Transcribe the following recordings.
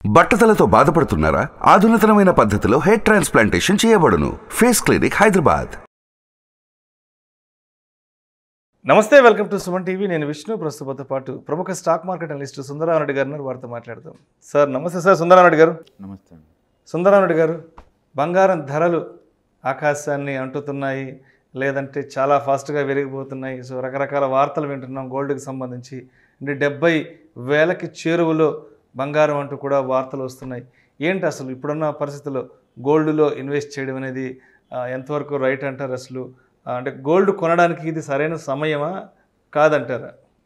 బట్టతలతో బాధపడుతున్నారా ఆధునితనమైన పద్ధతిలో హెయిర్ ట్రాన్స్ప్లాంటేషన్ చేయబడును ఫేస్ క్లినిక్ హైదరాబాద్ నమస్తే వెల్కమ్ టు సుమన్ టీవీ నేను విష్ణు ప్రస్తుతంతో పాటు ప్రముఖ స్టాక్ మార్కెట్ అనలిస్ట్ సుందరారెడ్డి గారు ఉన్నారు వారితో మాట్లాడదాం సార్ నమస్తే సార్ సుందరారెడ్డి గారు నమస్తే అండి సుందరారెడ్డి గారు బంగారం ధరలు ఆకాశాన్ని అంటుతున్నాయి లేదంటే చాలా ఫాస్ట్గా పెరిగిపోతున్నాయి సో రకరకాల వార్తలు వింటున్నాం గోల్డ్కి సంబంధించి అంటే డెబ్బై వేలకి చేరువలో బంగారం అంటూ కూడా వార్తలు వస్తున్నాయి ఏంటి అసలు ఇప్పుడున్న పరిస్థితుల్లో గోల్డ్లో ఇన్వెస్ట్ చేయడం అనేది ఆ, ఎంతవరకు రైట్ అంటారు అసలు ఆ, అంటే గోల్డ్ కొనడానికి ఇది సరైన సమయమా కాదంటారా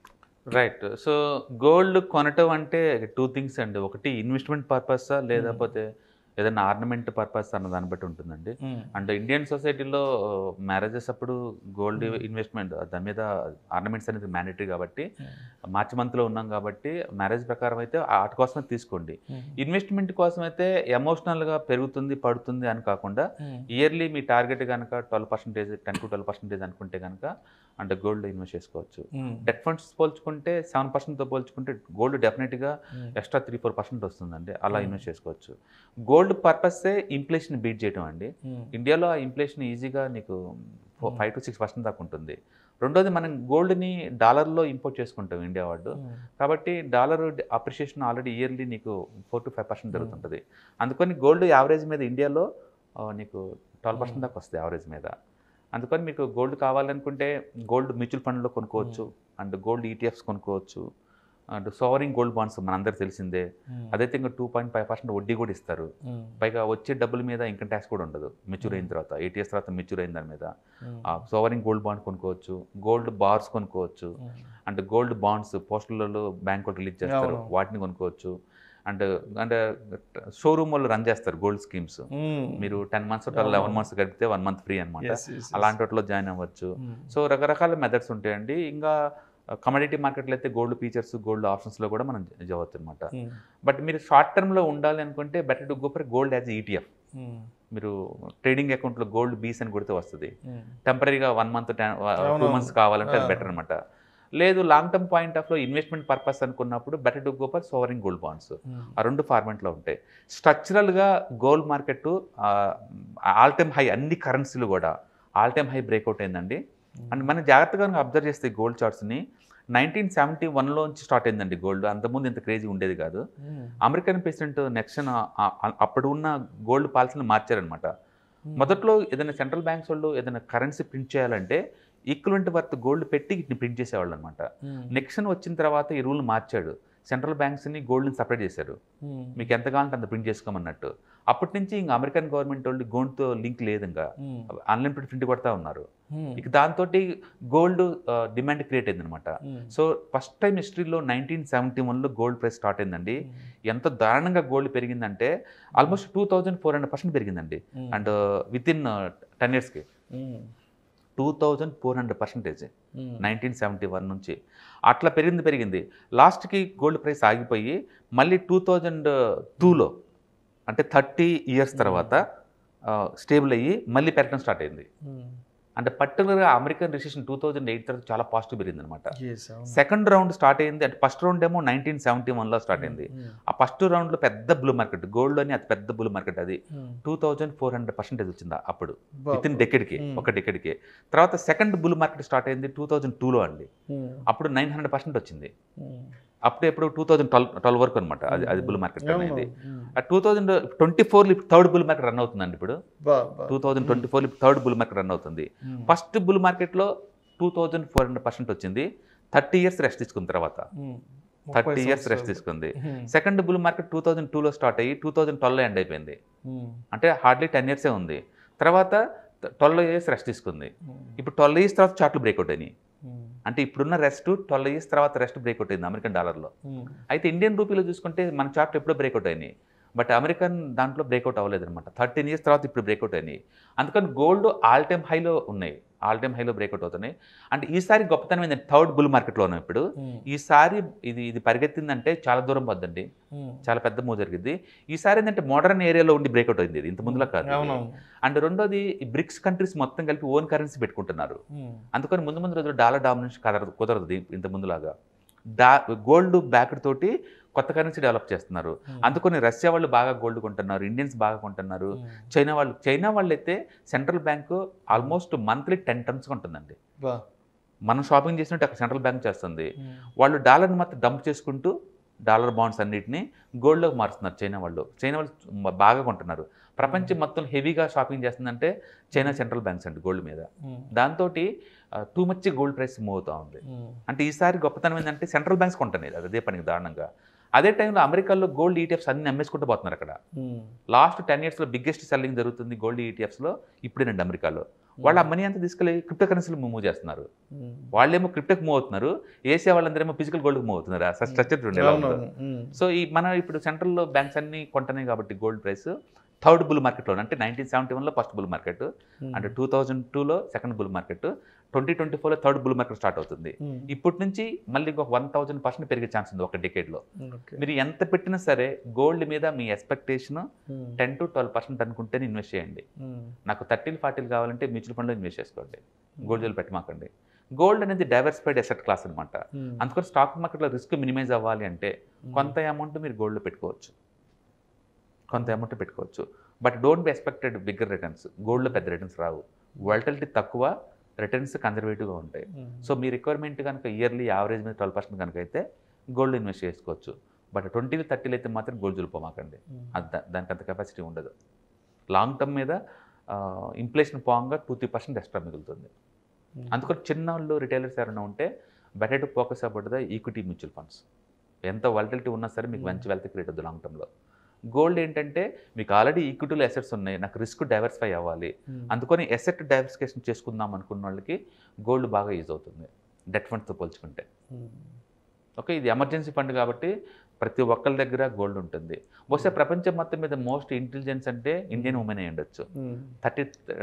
రైట్ సో గోల్డ్ కొనటం అంటే టూ థింగ్స్ అండి ఒకటి ఇన్వెస్ట్మెంట్ పర్పస్ లేకపోతే ఏదైనా ఆర్నమెంట్ పర్పస్ అన్న దాన్ని బట్టి ఉంటుందండి అండ్ ఇండియన్ సొసైటీలో మ్యారేజెస్ అప్పుడు గోల్డ్ ఇన్వెస్ట్మెంట్ దాని మీద ఆర్నమెంట్స్ అనేది మ్యాండేటరీ కాబట్టి మార్చి మంత్లో ఉన్నాం కాబట్టి మ్యారేజ్ ప్రకారం అయితే వాటి కోసమే తీసుకోండి ఇన్వెస్ట్మెంట్ కోసం అయితే ఎమోషనల్గా పెరుగుతుంది పడుతుంది అని కాకుండా ఇయర్లీ మీ టార్గెట్ కనుక twelve percentage ten to twelve percentage అనుకుంటే కనుక అంటే గోల్డ్ ఇన్వెస్ట్ చేసుకోవచ్చు డెట్ ఫండ్స్ పోల్చుకుంటే సెవెన్ పర్సెంట్తో పోల్చుకుంటే గోల్డ్ డెఫినెట్గా ఎక్స్ట్రా త్రీ ఫోర్ పర్సెంట్ వస్తుందండి అలా Hmm. ఇన్వెస్ట్ చేసుకోవచ్చు గోల్డ్ పర్పసే ఇన్ఫ్లేషన్ బీట్ చేయడం అండి ఇండియాలో ఆ ఇన్ఫ్లేషన్ ఈజీగా నీకు Hmm. Five to six percent దాకా ఉంటుంది రెండోది మనం గోల్డ్ని డాలర్లో ఇంపోర్ట్ చేసుకుంటాం ఇండియా వాడు కాబట్టి డాలర్ అప్రిషియేషన్ ఆల్రెడీ ఇయర్లీ నీకు ఫోర్ టు ఫైవ్ పర్సెంట్ జరుగుతుంటుంది అందుకని గోల్డ్ యావరేజ్ మీద ఇండియాలో ఆ, నీకు ట్వెల్వ్ పర్సెంట్ దాకా వస్తుంది యావరేజ్ మీద అందుకని మీకు గోల్డ్ కావాలనుకుంటే గోల్డ్ మ్యూచువల్ ఫండ్లో కొనుక్కోవచ్చు అండ్ గోల్డ్ ఈటీఎఫ్స్ కొనుక్కోవచ్చు అండ్ సోవరింగ్ గోల్డ్ బాండ్స్ మనందరికి తెలిసిందే అదైతే ఇంకా టూ పాయింట్ ఫైవ్ పర్సెంట్ వడ్డీ కూడా ఇస్తారు పైగా వచ్చే డబ్బుల మీద ఇన్కమ్ ట్యాక్స్ కూడా ఉండదు మెచ్యూర్ అయిన తర్వాత ఎయిట్ ఇయర్స్ తర్వాత మెచ్యూర్ అయిన దాని మీద సోవరింగ్ గోల్డ్ బాండ్ కొనుక్కోవచ్చు గోల్డ్ బార్స్ కొనుక్కోవచ్చు అండ్ గోల్డ్ బాండ్స్ పోస్టల్లో బ్యాంకులు రిలీజ్ చేస్తారు అవును. వాటిని కొనుక్కోవచ్చు అండ్ అంటే షోరూమ్ వాళ్ళు రన్ చేస్తారు గోల్డ్ స్కీమ్స్ మీరు టెన్ మంత్స్ అవును. లెవెన్ మంత్స్ గడిపితే వన్ మంత్ ఫ్రీ అనమాట అలాంటి వాటిలో జాయిన్ అవ్వచ్చు సో రకరకాల మెథడ్స్ ఉంటాయండి ఇంకా కమోడిటీ మార్కెట్లో అయితే గోల్డ్ ఫీచర్స్ గోల్డ్ ఆప్షన్స్లో కూడా మనం చేయవచ్చు అనమాట బట్ మీరు షార్ట్ టర్మ్లో ఉండాలి అనుకుంటే better to go for gold as ETF మీరు ట్రేడింగ్ అకౌంట్లో గోల్డ్ బీస్ అని కొడితే వస్తుంది టెంపరీగా వన్ మంత్ టూ అవునవును. మంత్స్ కావాలంటే అది ఆ. బెటర్ అనమాట లేదు లాంగ్ టర్మ్ పాయింట్ ఆఫ్లో ఇన్వెస్ట్మెంట్ పర్పస్ అనుకున్నప్పుడు better to go for sovereign gold bonds ఆ రెండు ఫార్మెంట్లో ఉంటాయి స్ట్రక్చరల్గా gold market all time high అన్ని కరెన్సీలు కూడా ఆల్ టైమ్ హై బ్రేక్అవుట్ అయిందండి అండ్ మనం జాగ్రత్తగా అబ్జర్వ్ చేస్తే గోల్డ్ చార్ట్స్ని నైన్టీన్ సెవెంటీ వన్లోంచి స్టార్ట్ అయిందండి గోల్డ్ అంతకుముందు ఇంత క్రేజీ ఉండేది కాదు అమెరికన్ ప్రెసిడెంట్ నెక్షన్ అప్పుడు ఉన్న గోల్డ్ పాలసీని మార్చారనమాట మొదట్లో ఏదైనా సెంట్రల్ బ్యాంక్స్ వాళ్ళు ఏదైనా కరెన్సీ ప్రింట్ చేయాలంటే ఈక్వలెంట్ వర్త్ గోల్డ్ పెట్టి వీటిని ప్రింట్ చేసేవాళ్ళు అనమాట నెక్షన్ వచ్చిన తర్వాత ఈ రూల్ మార్చాడు సెంట్రల్ బ్యాంక్స్ని గోల్డ్ని సపరేట్ చేశారు మీకు ఎంత కావాలంటే అంత ప్రింట్ చేసుకోమన్నట్టు అప్పటి నుంచి ఇంకా అమెరికన్ గవర్నమెంట్ వాళ్ళు గోల్డ్తో లింక్ లేదు ఇంకా అన్లిమిటెడ్ ప్రింట్ కొడతా ఉన్నారు ఇక దాంతో గోల్డ్ డిమాండ్ క్రియేట్ అయిందనమాట సో ఫస్ట్ టైం హిస్టరీలో నైన్టీన్ సెవెంటీ వన్లో గోల్డ్ ప్రైస్ స్టార్ట్ అయిందండి ఎంత దారుణంగా గోల్డ్ పెరిగిందంటే almost two thousand four hundred percent పెరిగిందండి అండ్ విత్ ఇన్ టెన్ ఇయర్స్కి two thousand four hundred percentage nineteen seventy one నుంచి అట్లా పెరిగింది పెరిగింది లాస్ట్కి గోల్డ్ ప్రైస్ ఆగిపోయి మళ్ళీ టూ థౌజండ్ టూలో అంటే థర్టీ ఇయర్స్ తర్వాత స్టేబుల్ అయ్యి మళ్ళీ పెరగడం స్టార్ట్ అయింది అంటే పర్టికులర్గా American recession two thousand eight తర్వాత చాలా పాజిటివ్ పెరిగింది అనమాట సెకండ్ రౌండ్ స్టార్ట్ అయింది అంటే ఫస్ట్ రౌండ్ ఏమో నైన్టీన్ సెవెంటీ వన్లో స్టార్ట్ అయింది ఆ ఫస్ట్ రౌండ్లో పెద్ద బ్లూ మార్కెట్ గోల్డ్ అని అతి పెద్ద బ్లూ మార్కెట్ అది two thousand four hundred percentage వచ్చింది అప్పుడు విత్ ఇన్ డెకెడ్కి Hmm. ఒక డెకెడ్కి తర్వాత సెకండ్ బుల్ మార్కెట్ స్టార్ట్ అయింది టూ థౌజండ్ టూలో అండి అప్పుడు నైన్ హండ్రెడ్ పర్సెంట్ వచ్చింది అప్పుడు ఎప్పుడు టూ థౌజండ్ ట్వెల్వ్ ట్వెల్వ్ వరకు అనమాట అది అది బుల్ మార్కెట్ రన్ అయింది ఆ టూ థౌజండ్ ట్వంటీ ఫోర్లో థర్డ్ బుల్ మార్కెట్ రన్ అవుతుందండి ఇప్పుడు టూ థౌజండ్ ట్వంటీ ఫోర్లో థర్డ్ బుల్ మార్కెట్ రన్ అవుతుంది ఫస్ట్ బుల్ మార్కెట్లో two thousand four hundred percent వచ్చింది థర్టీ ఇయర్స్ రెస్ట్ తీసుకున్న తర్వాత థర్టీ ఇయర్స్ రెస్ట్ తీసుకుంది second bull market two thousand టూలో స్టార్ట్ అయ్యి టూ థౌజండ్ ట్వెల్వ్లో ఎండ్ అయిపోయింది అంటే హార్డ్లీ టెన్ ఇయర్సే ఉంది తర్వాత ట్వెల్వ్ ఇయర్స్ రెస్ట్ తీసుకుంది ఇప్పుడు ట్వెల్వ్ ఇయర్స్ తర్వాత చార్ట్లు బ్రేక్అవుట్ అయినాయి అంటే ఇప్పుడున్న రెస్ట్ ట్వెల్వ్ ఇయర్స్ తర్వాత రెస్ట్ బ్రేక్అవుట్ అయింది అమెరికన్ డాలర్లో అయితే ఇండియన్ రూపీలో చూసుకుంటే మన చార్ట్ ఎప్పుడో బ్రేక్అవుట్ అయినాయి బట్ అమెరికన్ దాంట్లో బ్రేక్అవుట్ అవ్వలేదు అనమాట థర్టీన్ ఇయర్స్ తర్వాత ఇప్పుడు బ్రేక్అవుట్ అయినాయి అందుకని గోల్డ్ ఆల్ టైమ్ హైలో ఉన్నాయి ఆల్ టైమ్ హైలో బ్రేక్అవుట్ అవుతున్నాయి అంటే ఈసారి గొప్పతనం ఏంటంటే థర్డ్ బుల్ మార్కెట్లో ఉన్నాం ఇప్పుడు ఈసారి ఇది ఇది పరిగెత్తిందంటే చాలా దూరం పోద్దండి చాలా పెద్ద మూవ్ జరిగింది ఈసారి ఏంటంటే మోడర్న్ ఏరియాలో ఉండి బ్రేక్అవుట్ అయింది ఇది ఇంత ముందులా కాదు ఇది. అవునవును అండ్ రెండోది ఈ బ్రిక్స్ కంట్రీస్ మొత్తం కలిపి ఓన్ కరెన్సీ పెట్టుకుంటున్నారు అందుకని ముందు ముందు రోజులు డాలర్ డామినేషన్ కుదరదు కుదరదు దీ- ఇంత ముందులాగా డా గోల్డ్ బ్యాక్ తోటి కొత్త కరెన్సీ డెవలప్ చేస్తున్నారు అందుకని రష్యా వాళ్ళు బాగా గోల్డ్ కొంటున్నారు ఇండియన్స్ బాగా కొంటున్నారు చైనా వాళ్ళు చైనా వాళ్ళు అయితే central bank almost monthly ten tons ఉంటుందండి బా మనం షాపింగ్ చేసినట్టు అక్కడ సెంట్రల్ బ్యాంక్ చేస్తుంది వాళ్ళు డాలర్ని మాత్రం డంప్ చేసుకుంటూ డాలర్ బాండ్స్ అన్నిటిని గోల్డ్లోకి మారుస్తున్నారు చైనా వాళ్ళు చైనా వాళ్ళు మ- బాగా కొంటున్నారు ప్రపంచం మొత్తం హెవీగా షాపింగ్ చేస్తుందంటే చైనా సెంట్రల్ బ్యాంక్స్ అండి గోల్డ్ మీద దాంతో too much gold price move అవుతా ఉంది అంటే ఈసారి గొప్పతనం ఏంటంటే సెంట్రల్ బ్యాంక్స్ కొంటున్నాయి అది అదే పనికి దారుణంగా అదే టైంలో అమెరికాలో గోల్డ్ ఈటీఎఫ్స్ అన్ని అమ్మేసుకుంటూ పోతున్నారు అక్కడ లాస్ట్ టెన్ ఇయర్స్లో బిగ్గెస్ట్ సెల్లింగ్ జరుగుతుంది గోల్డ్ ఈటీఎఫ్స్లో ఇప్పుడేనండి అమెరికాలో వాళ్ళు ఆ మనీ అంతా తీసుకెళ్ళి క్రిప్టో కరెన్సీలు మూవ్ చేస్తున్నారు వాళ్ళేమో క్రిప్టోకి మూవ్ అవుతున్నారు ఏసీఆ వాళ్ళందరేమో ఫిజికల్ గోల్డ్కి మూవ్ అవుతున్నారు ఆ స్ట్రక్చర్ చూడండి ఎలా ఉందో. సో ఈ మన ఇప్పుడు సెంట్రల్ బ్యాంక్స్ అన్ని కొంటున్నాయి కాబట్టి గోల్డ్ ప్రైస్ థర్డ్ బుల్ మార్కెట్లో అంటే నైన్టీన్ సెవెంటీ వన్లో ఫస్ట్ బుల్ మార్కెట్ అంటే టూ థౌజండ్ టూలో second bull market twenty twenty ఫోర్లో థర్డ్ బుల్ మార్కెట్ స్టార్ట్ అవుతుంది ఇప్పటి నుంచి మళ్ళీ ఇంకొక వన్ థౌజండ్ పర్సెంట్ పెరిగే ఛాన్స్ ఉంది ఒక డికేడ్లో మీరు ఎంత పెట్టినా సరే గోల్డ్ మీద మీ expectation ten to twelve percent అనుకుంటేనే ఇన్వెస్ట్ చేయండి నాకు థర్టీలు ఫార్టీలు కావాలంటే మ్యూచువల్ ఫండ్లో ఇన్వెస్ట్ చేసుకోండి గోల్డ్ జోలు పెట్టమాకండి గోల్డ్ అనేది డైవర్సిఫైడ్ ఎసెట్ క్లాస్ అనమాట అందుకని స్టాక్ మార్కెట్లో రిస్క్ మినిమైజ్ అవ్వాలి అంటే కొంత అమౌంట్ మీరు గోల్డ్లో పెట్టుకోవచ్చు కొంత అమౌంట్ పెట్టుకోవచ్చు but don't be expected bigger returns గోల్డ్లో పెద్ద రిటర్న్స్ రావు వాలిటిలిటీ తక్కువ రిటర్న్స్ కన్జర్వేటివ్గా ఉంటాయి సో మీ రిక్వైర్మెంట్ కనుక ఇయర్లీ యావరేజ్ మీద ట్వెల్వ్ పర్సెంట్ కనుక అయితే గోల్డ్ ఇన్వెస్ట్ చేసుకోవచ్చు బట్ ట్వంటీ థర్టీలు అయితే మాత్రం గోల్డ్ జులిపోమాకండి అది దా- దానికి అంత కెపాసిటీ ఉండదు లాంగ్ టర్మ్ మీద ఇన్ఫ్లేషన్ పోగా టూ త్రీ పర్సెంట్ ఎక్స్ట్రా మిగులుతుంది అందుకని చిన్న వాళ్ళు రిటైలర్స్ ఎవరైనా ఉంటే better to focus about the equity mutual funds ఎంత వాలిటిలిటీ ఉన్నా సరే మీకు మంచి వెల్త్ క్రియేట్ అవుతుంది లాంగ్ టర్మ్లో గోల్డ్ ఏంటంటే మీకు ఆల్రెడీ ఈక్విటీలో అసెట్స్ ఉన్నాయి నాకు రిస్క్ డైవర్సిఫై అవ్వాలి అందుకని ఎసెట్ డైవర్సిఫికేషన్ చేసుకుందాం అనుకున్న వాళ్ళకి గోల్డ్ బాగా యూజ్ అవుతుంది డెట్ ఫండ్స్తో పోల్చుకుంటే ఓకే ఇది ఎమర్జెన్సీ ఫండ్ కాబట్టి ప్రతి ఒక్కరి దగ్గర గోల్డ్ ఉంటుంది బహుశా ప్రపంచం మొత్తం మీద మోస్ట్ ఇంటెలిజెన్స్ అంటే ఇండియన్ ఉమెన్ అయి ఉండొచ్చు థర్టీ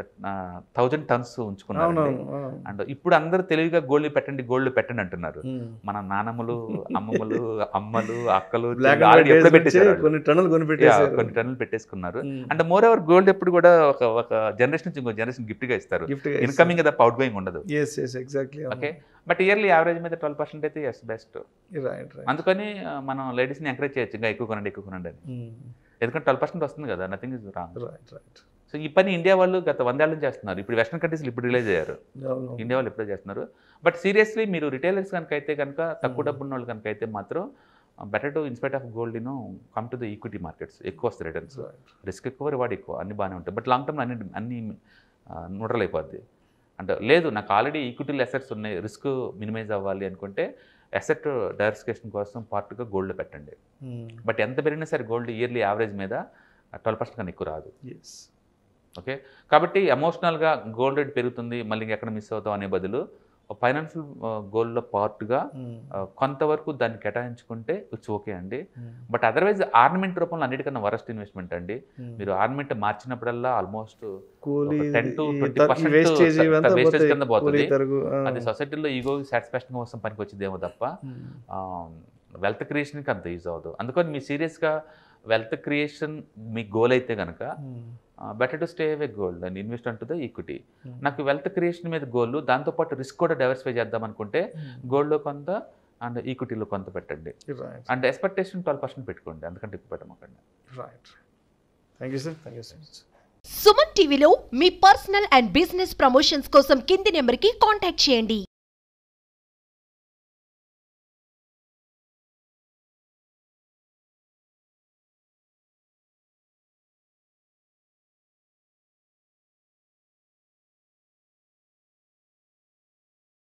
థౌజండ్ టన్స్ ఉంచుకున్నారు అవునవును అండ్ ఇప్పుడు అందరూ తెలివిగా గోల్డ్ పెట్టండి గోల్డ్ పెట్టండి అంటున్నారు మన నానమ్మలు అమ్మమ్మలు అమ్మలు అక్కలు బ్లాక్ already ఎప్పుడో పెట్టేశారు వాళ్ళు. కొన్ని టన్నులు కొని Yeah, పెట్టేసారు కొన్ని టన్నులు పెట్టేసుకున్నారు అండ్ మోర్ ఓవర్ గోల్డ్ ఎప్పుడు కూడా ఒక ఒక జనరేషన్ నుంచి ఇంకో జనరేషన్ గిఫ్ట్ గా ఇస్తారు గిఫ్ట్ ఇన్కమింగ్ తప్ప అవుట్ గోయింగ్ ఉండదు yes yes exactly okay but yearly average మీద ట్వెల్వ్ పర్సెంట్ అయితే ఎస్ బెస్ట్ రైట్ రైట్ అందుకని ఆ, మనం లేడీస్ని ఎంకరేజ్ చేయొచ్చు ఇంకా ఎక్కువ కొనండి ఎక్కువ కొనండి అని ఎందుకంటే ట్వెల్వ్ పర్సెంట్ వస్తుంది కదా nothing is wrong right right so ఈ పని ఇండియా వాళ్ళు గత వందేళ్ళ నుంచి చేస్తున్నారు ఇప్పుడు వెస్టర్న్ కంట్రీస్లో ఇప్పుడు రిలీజ్ అయ్యారు అవును ఇండియా వాళ్ళు ఎప్పుడో చేస్తున్నారు బట్ సీరియస్లీ మీరు రిటైలర్స్ కనుక అయితే కనుక తక్కువ డబ్బు ఉన్న వాళ్ళు కనుక అయితే మాత్రం better to in spite of gold you know come to the equity markets ఎక్కువ వస్తాయి రిటర్న్స్ రిస్క్ ఎక్కువ రివార్డ్ ఎక్కువ అన్ని బాగానే ఉంటాయి బట్ లాంగ్ టర్మ్ అన్ని అన్ని న్యూట్రల్ అయిపోద్ది అంటే లేదు నాకు ఆల్రెడీ ఈక్విటీలు అసెట్స్ ఉన్నాయి రిస్క్ మినిమైజ్ అవ్వాలి అనుకుంటే అసెట్ డైవర్సిఫికేషన్ కోసం పార్ట్గా గోల్డ్ పెట్టండి బట్ ఎంత పెరిగినా సరే గోల్డ్ ఇయర్లీ యావరేజ్ మీద ట్వెల్వ్ పర్సెంట్ కన్నా ఎక్కువ రాదు ఎస్ ఓకే కాబట్టి ఎమోషనల్గా గోల్డ్ రేట్ పెరుగుతుంది మళ్ళీ ఎక్కడ మిస్ అవుతాం అనే బదులు ఫైనాన్షియల్ గోల్డ్లో పార్ట్గా కొంతవరకు దాన్ని కేటాయించుకుంటే ఇట్స్ ఓకే అండి బట్ అదర్వైజ్ ఆర్నమెంట్ రూపంలో అన్నిటికన్నా వరస్ట్ ఇన్వెస్ట్మెంట్ అండి మీరు ఆర్నమెంట్ మార్చినప్పుడల్లా ఆల్మోస్ట్ కూలీ ఒక 10 to ఈ 20% త- ఈ వేస్టేజ్ త- ఇవంతా wastage పోతాయి. కింద పోతుంది. కూలీ తరుగు ఆ. అది సొసైటీలో ఈగో సాటిస్ఫాక్షన్ కోసం పనికి వచ్చిందేమో తప్ప ఉమ్. వెల్త్ క్రియేషన్కి అంత యూజ్ అవ్వదు అందుకని మీ సీరియస్గా వెల్త్ క్రియేషన్ మీ గోల్ అయితే కనుక um. Better to stay away gold and invest into the equity Hmm. నాకు వెల్త్ క్రియేషన్ మీద గోల్ దాంతోపాటు రిస్క్ కూడా డైవర్సిఫై చేద్దాం అనుకుంటే గోల్డ్లో కొంత అండ్ ఈక్విటీలో కొంత పెట్టండి right and expectation twelve percent పెట్టుకోండి అందుకంటే ఎక్కువ పెట్టమాకండి right thank you sir thank you so much Suman టీవీలో మీ పర్సనల్ అండ్ బిజినెస్ ప్రమోషన్స్ కోసం కింది నెంబర్కి కాంటాక్ట్ చేయండి